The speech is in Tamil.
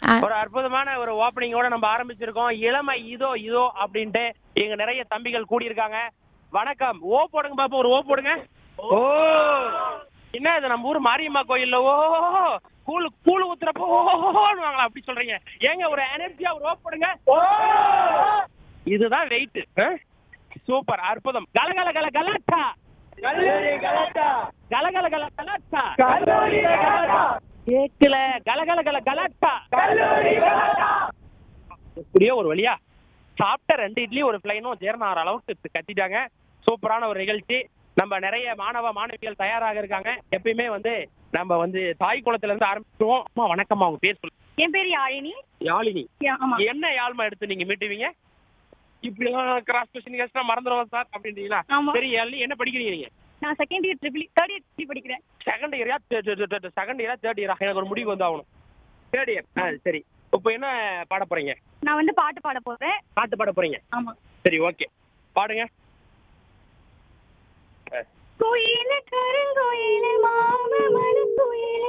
ஆ. ஒரு அற்புதமான ஒரு ஓப்பனிங்கோட நம்ம ஆரம்பிச்சிருக்கோம் இளமை இதோ இதோ அப்படின்ட்டு இங்க நிறைய தம்பிகள் கூடியிருக்காங்க வணக்கம் ஓ போடுங்க பாப்போம் ஒரு ஓ போடுங்க ஓ என்ன இது நம்ம ஊர் மாரியம்மா கோயில்ல ஓ கூழு கூழு ஊத்துறப்போ ஓன்னு அப்படி சொல்றீங்க ஏங்க ஒரு எனர்ஜியா ஒரு ஓ போடுங்க ஓ இதுதான் வெயிட் சூப்பர் அற்புதம் கலகல கல கலாட்டா கலகல கல கலாட்டா கேக்கல கலகல கல கலாட்டா எப்படியோ ஒரு வழியா சாப்பிட்ட ரெண்டு இட்லி ஒரு பிளைனும் ஜீரணம் அளவுக்கு கட்டிட்டாங்க சூப்பரான ஒரு நிகழ்ச்சி நம்ம நிறைய மாணவ மாணவிகள் தயாராக இருக்காங்க எப்பயுமே வந்து நம்ம வந்து தாய் குளத்துல இருந்து ஆரம்பிச்சுவோம் அம்மா வணக்கம்மா உங்க பேர் சொல்லுங்க என் பேர் யாழினி யாழினி ஆமா என்ன யாழ்மா எடுத்து நீங்க மீட்டுவீங்க இப்படி எல்லாம் கிராஸ் கொஸ்டின் கேஸ்டா மறந்துடுவோம் சார் அப்படின்றீங்களா ஆமா. சரி யாழினி என்ன படிக்கிறீங்க நீங்க நான் second year triple third year triple படிக்கிறேன் செகண்ட் இயரா செகண்ட் இயரா தேர்ட் இயரா எனக்கு ஒரு முடிவு வந்து ஆகணும் தேர்ட் இயர் ஆ சரி இப்போ என்ன பாட போறீங்க நான் வந்து பாட்டு பாட போறேன் பாட்டு பாட போறீங்க ஆமா சரி ஓகே பாடுங்க கோயில கருங்கோயில மாம மனக்குயில